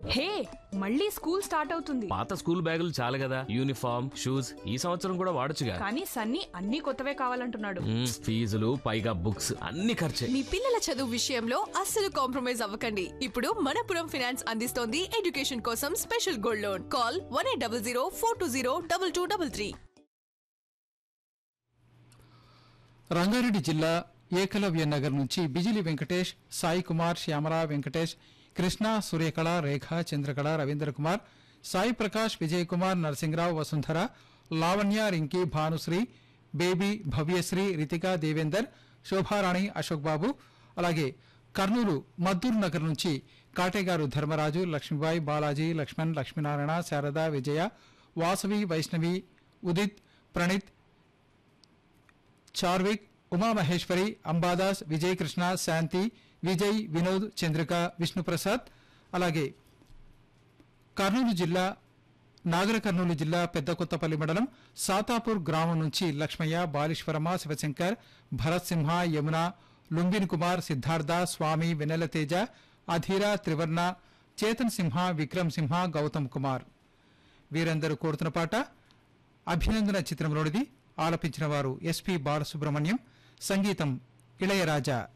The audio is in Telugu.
హే మళ్ళీ స్కూల్ స్టార్ట్ అవుతుంది పాత స్కూల్ బ్యాగులు చాలు కదా యూనిఫామ్ షూస్ ఈ సంవత్సరం కూడా వాడొచ్చుగా కానీ సన్నీ అన్ని కొత్తవే కావాలంటున్నాడు మ్మ్, ఫీజులు పైగా బుక్స్ అన్ని ఖర్చే మీ పిల్లల చదువు విషయంలో అస్సలు కాంప్రమైజ్ అవ్వకండి ఇప్పుడు మనపురం ఫినాన్స్ అందిస్తోంది ఎడ్యుకేషన్ కోసం special gold loan call one eight double zero four two zero double two double three Rangareddy జిల్లా ఏకలవ్య నగర్ నుంచి బిజిలి వెంకటేష్ సాయి కుమార్ శ్యామల వెంకటేష్ కృష్ణ సూర్యకళ రేఖ చంద్రకళ రవీంద్ర కుమార్ సాయి ప్రకాష్ విజయ్ కుమార్ నరసింహరావు వసుంధర లావణ్య రింకీ భానుశ్రీ బేబీ భవ్యశ్రీ రితిక దేవేందర్ శోభారాణి అశోక్ బాబు అలాగే కర్నూలు మద్దూరు నగర్ నుంచి కాటేగారు ధర్మరాజు లక్ష్మీబాయి బాలాజీ లక్ష్మణ్ లక్ష్మీనారాయణ శారద విజయ వాసవి వైష్ణవి ఉదిత్ ప్రణీత్ చార్విక్ ఉమామహేశ్వరి అంబాదాస్ విజయ్ కృష్ణ శాంతి విజయ్ వినోద్ చంద్రిక విష్ణుప్రసాద్ అలాగే కర్నూలు జిల్లా నాగర కర్నూలు జిల్లా పెద్ద కొత్తపల్లి మండలం సాతాపూర్ గ్రామం నుంచి లక్ష్మయ్య బాలీశ్వరమ్మ శివశంకర్ భరత్ సింహ యమున లుంబిన్ కుమార్ సిద్ధార్థ స్వామి వెన్నెల తేజ అధీర త్రివర్ణ చేతన్ సింహ విక్రమ్ సింహ గౌతమ్ కుమార్ వీరందరూ కోరుతున్న పాట అభినందన చిత్రంలోనిది ఆలపించిన వారు ఎస్పి బాలసుబ్రహ్మణ్యం సంగీతం ఇళయరాజా